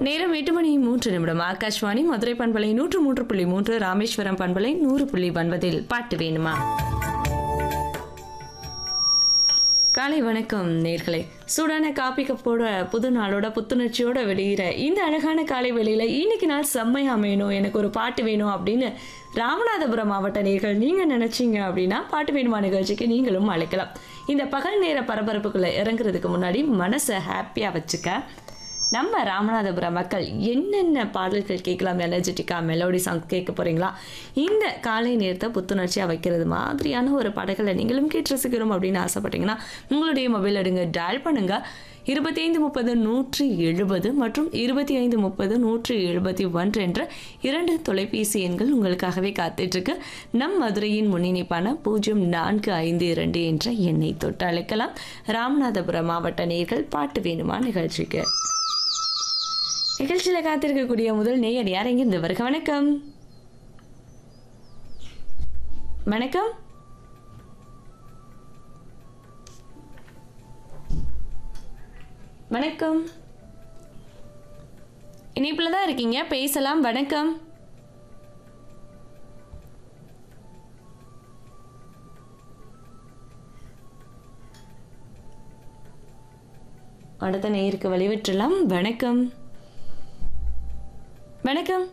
நேரம் எட்டு மணி மூன்று நிமிடம் ஆகாஷ்வாணி மதுரை பண்பலை நூற்று மூன்று புள்ளி மூன்று ராமேஸ்வரம் பண்பலை நூறு புள்ளி ஒன்பதில் பாட்டு வேணுமா காலை வணக்கம் நேர்களே சூடான காப்பி கப்போட புது நாளோட புத்துணர்ச்சியோட வெளியிற இந்த அழகான காலை வேளையில இன்னைக்கு நாள் செம்மையா அமையணும் எனக்கு ஒரு பாட்டு வேணும் அப்படின்னு ராமநாதபுரம் மாவட்ட நேர்கள் நீங்க நினைச்சீங்க அப்படின்னா பாட்டு வேணுமா நிகழ்ச்சிக்கு நீங்களும் அழைக்கலாம் இந்த பகல் நேர பரபரப்புக்குள்ள இறங்குறதுக்கு முன்னாடி மனசை ஹாப்பியா வச்சுக்க நம்ம ராமநாதபுரம் மக்கள் என்னென்ன பாடல்கள் கேட்கலாம் எனர்ஜெட்டிக்கா மெலோடி சாங் கேட்க போறீங்களா இந்த காலை நேரத்தை புத்துணர்ச்சியாக வைக்கிறது மாதிரியான ஒரு பாடல்களை நீங்களும் கேட்டு ரசிக்கிறோம் அப்படின்னு ஆசைப்பட்டீங்கன்னா உங்களுடைய மொபைல் எடுங்க டயல் பண்ணுங்க இருபத்தி ஐந்து முப்பது நூற்றி எழுபது மற்றும் இருபத்தி ஐந்து முப்பது நூற்றி எழுபத்தி ஒன்று என்ற இரண்டு தொலைபேசி எண்கள் உங்களுக்காகவே காத்துட்ருக்கு நம் மதுரையின் முன்னிணைப்பான பூஜ்ஜியம் நான்கு ஐந்து இரண்டு என்ற எண்ணை தொட்டு அழைக்கலாம் ராமநாதபுரம் மாவட்ட நேர்கள் பாட்டு வேணுமா நிகழ்ச்சிக்கு நிகழ்ச்சியில் காத்திருக்கக்கூடிய முதல் நேயர் யார் எங்கிருந்து வருக வணக்கம் வணக்கம் வணக்கம் இணைப்பில் தான் இருக்கீங்க பேசலாம் வணக்கம் அடுத்த நேருக்கு வழிவிட்டுலாம் வணக்கம் வணக்கம்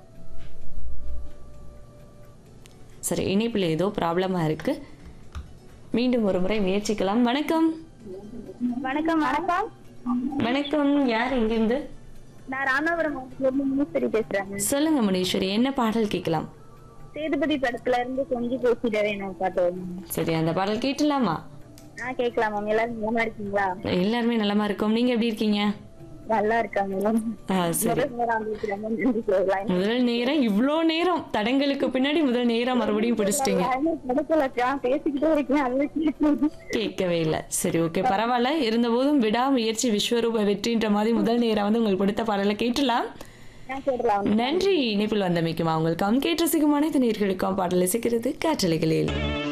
சரி இணைப்பில் ஏதோ ப்ராப்ளமாக இருக்கு மீண்டும் ஒரு முறை முயற்சிக்கலாம் வணக்கம் வணக்கம் வணக்கம் வணக்கம் யார் எங்கிருந்து நான் ராமநாதபுரம் மாவட்டத்துல முனீஸ்வரி பேசுறேன் சொல்லுங்க முனீஸ்வரி என்ன பாடல் கேட்கலாம் சேதுபதி படத்துல இருந்து கொஞ்சம் பேசிடவே நான் பாட்டு சரி அந்த பாடல் கேட்டலாமா ஆ கேட்கலாம் மேம் எல்லாரும் நல்லா இருக்கீங்களா எல்லாருமே நலமா இருக்கோம் நீங்க எப்படி இருக்கீங்க நல்லா இருக்காங்க மேம் ஆ, சரி முதல் நேரம் வந்திருக்கு ரொம்ப நன்றி சொல்லலாம் முதல் நேரம் இவ்வளோ நேரம் தடங்களுக்கு பின்னாடி முதல் நேரம் மறுபடியும் பிடிச்சிட்டீங்க படத்துல பேசிக்கிட்டே இருக்கேன் அது கேட்கணும். கேட்கவே இல்லை சரி ஓகே பரவாயில்ல இருந்தபோதும் விடாமுயற்சி விஸ்வரூப வெற்றின்ற மாதிரி முதல் நேரம் வந்து உங்களுக்கு பிடித்த பாடலை கேட்டலாம் நான் கேட்கலாம் நன்றி இணைப்பில் வந்தமைக்குமா உங்களுக்கு கேட்டு ரசிக்கும் அனைத்து நேர்களுக்கும் பாடல் இசைக்கிறது காற்றலைகளில்